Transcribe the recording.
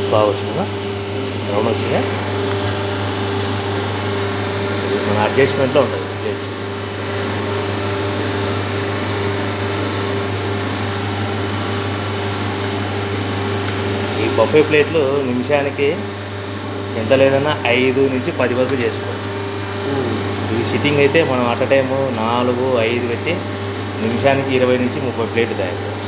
బాగా వచ్చిందా రౌండ్ వచ్చిందా ఇది మన అడ్జస్ట్మెంట్లో ఉంటుంది ప్లేట్ ఈ బఫే ప్లేట్లు నిమిషానికి ఎంత లేదన్నా ఐదు నుంచి పది వరకు చేసుకోవచ్చు ఇవి సిట్టింగ్ అయితే మనం అట్ టైము నాలుగు ఐదు పెట్టి నిమిషానికి ఇరవై నుంచి ముప్పై ప్లేట్లు తయారు చేయాలి.